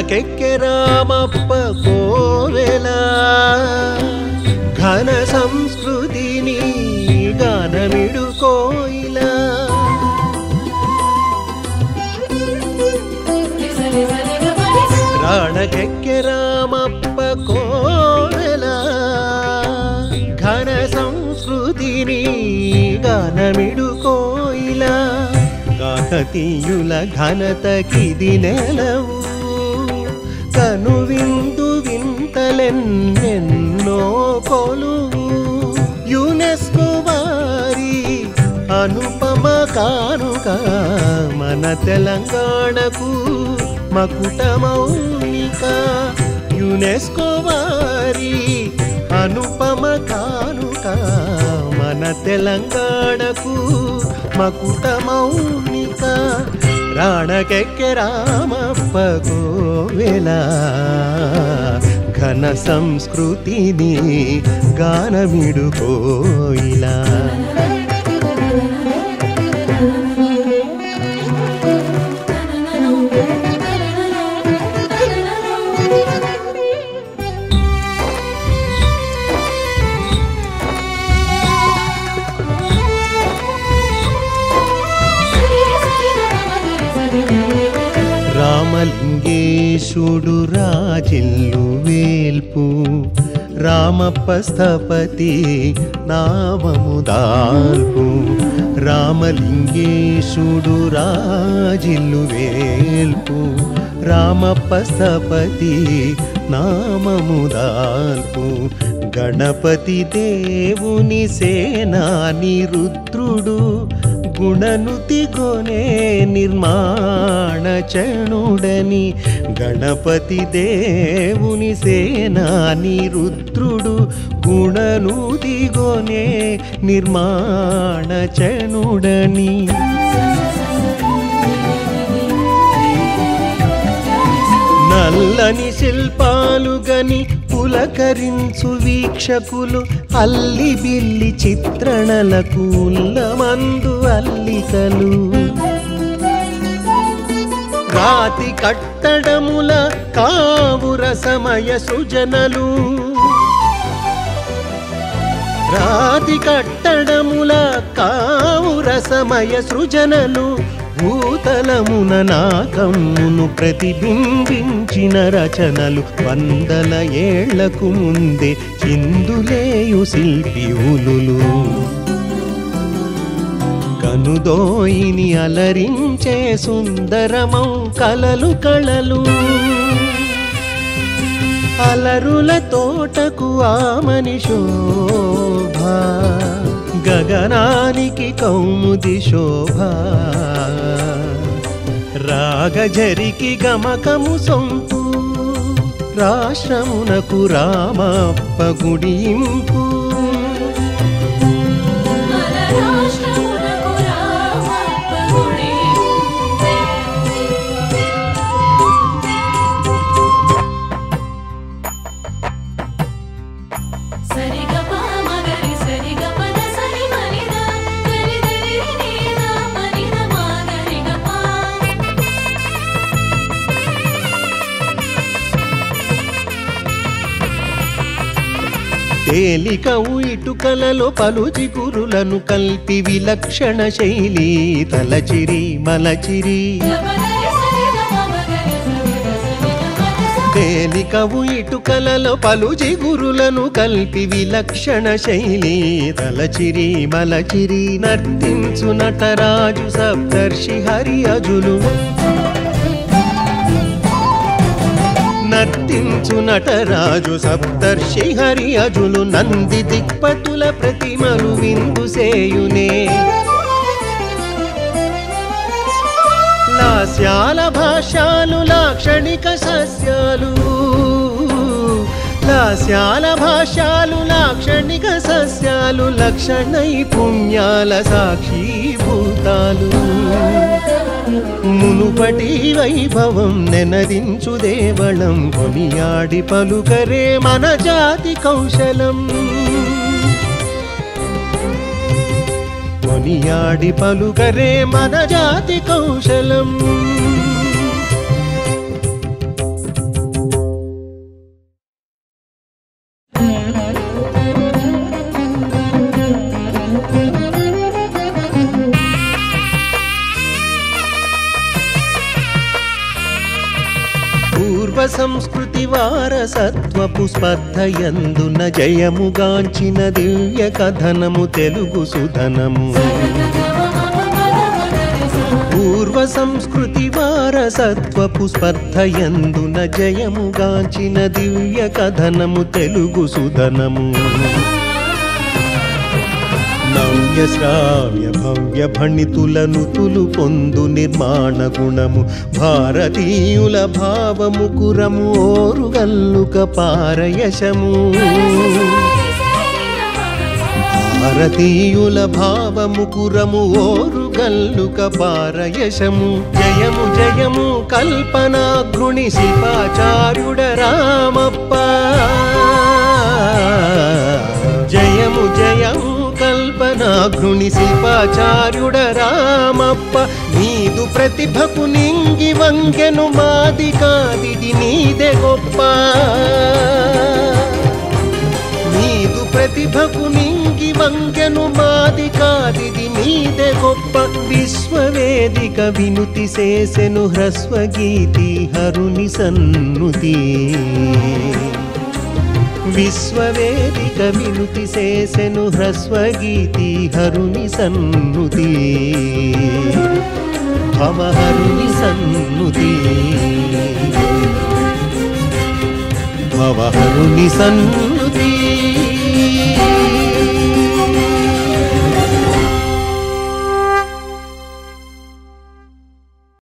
రాణకెక్కె రామప్ప కోవెల ఘన సంస్కృతిని గానమిడు కోయిలా రాణకెక్కె రామప్ప కోవెల ఘన సంస్కృతిని గానమిడు కోయిల కాకతీయుల ఘనతకిది నెలవు కను విందు వింతలెన్నెన్నో కొలువు యునెస్కో వారి అనుపమ కానుక మన తెలంగాణకు మకుటమౌనిక యునెస్కో వారి అనుపమ కానుక మన తెలంగాణకు మకుటమౌనిక రాణకెక్కె రామప్ప కోవెల ఘన సంస్కృతిని గానమిడు కోయిలా రామలింగేశుడు రాజిల్లు వేల్పు రామప్ప స్థపతి నామము దాల్పు రామలింగేశుడు రాజిల్లు వేల్పు రామప్ప స్థపతి నామము దాల్పు గణపతి దేవుని సేనాని రుద్రుడు గుణనుతి గొనే నిర్మాణ చణుడని గణపతి దేవుని సేనాని రుద్రుడు గుణనుతి గొనే నిర్మాణ చణుడని నల్లని శిల్పాలు గని పులకరించు వీక్షకులు అల్లి బిల్లి చిత్రణలకు మందు అల్లికలు రాతి కట్టడముల కావుర సమయ సృజనలు రాతి కట్టడముల కావుర సమయ సృజనలు భూతలమున నాకమ్మును ప్రతిబింబించిన రచనలు వందల ఏళ్లకు ముందే చిందులేయు శిల్పి ఉలులు కనుదోయిని అలరించే సుందరమౌ కలలు కళలు అలరుల తోటకు ఆమని శోభ గగనానికి కౌముది శోభ రాగజరికి గమకము సొంపు రాష్ట్రమునకు రామప్ప గుడియింపు మన రాష్ట్రమునకు రామప్ప గుడి సరిగప మగరి సరిగపద సరి మనిద గరి గరి నీద మనిద మాగరిగప తేలిక ఇటుకలలో పలు చిగురులను కల్పి విలక్షణ శైలి తలచిరి మలచిరి గపదరి సరిగప మగరి సరిగ సరిగపద తేలికవు ఇటుకలలో పలు జిగురులను కల్పి విలక్షణ శైలి తలచిరి మలచిరి నర్తించు నటరాజు సప్తర్షి హరి అజులు నర్తించు నటరాజు సప్తర్షి హరి అజులు నంది దిక్పతుల ప్రతిమలు విందు సేయునే లాస్యాల భాషాలు లాక్షణిక సస్యాలు లాస్యాల భాషాలు లాక్షణిక సస్యాలు లక్షణై పుణ్యాల సాక్షీభూతాలు మునుపటి వైభవం నెనదించు దేవళం కొనియాడి పలుకరే మన జాతి కౌశలం కొనియాడి పలుకరే మన జాతి కౌశలం సంస్కృతి వారసత్వపు స్పర్ధయందున జయముగాంచిన దివ్య కథనము తెలుగు సుధనము పూర్వ సంస్కృతి వారసత్వపు స్పర్ధయందున జయముగాంచిన దివ్య కథనము తెలుగు సుధనము నవ్య శ్రావ్య భవ్య భణితుల నుతులు పొందు నిర్మాణ గుణము భారతీయుల భావము కురము ఓరుగల్లుక పారయశము భారతీయుల భావము కురము ఓరుగల్లుక పారయశము జయము జయము కల్పనాఘృణి శివాచార్యుడ రామప్ప జయము జయము కల్పనాఘృణి శివాచార్యుడ రామప్ప నీదు ప్రతిభకు నింగి వంగెను మాది కాదిది నీదే గొప్ప నీదు ప్రతిభకు నింగి వంగెను మాది కాదిది నీదే గొప్ప విశ్వవేదిక వినుతి చేసెను హ్రస్వగీతి హరుని సన్నుతి విశ్వవేదిక వినుతి చేసెను హ్రస్వగీతి హరుని సన్నుతి భవహరుని సన్నుతి భవహరుని సన్నుతి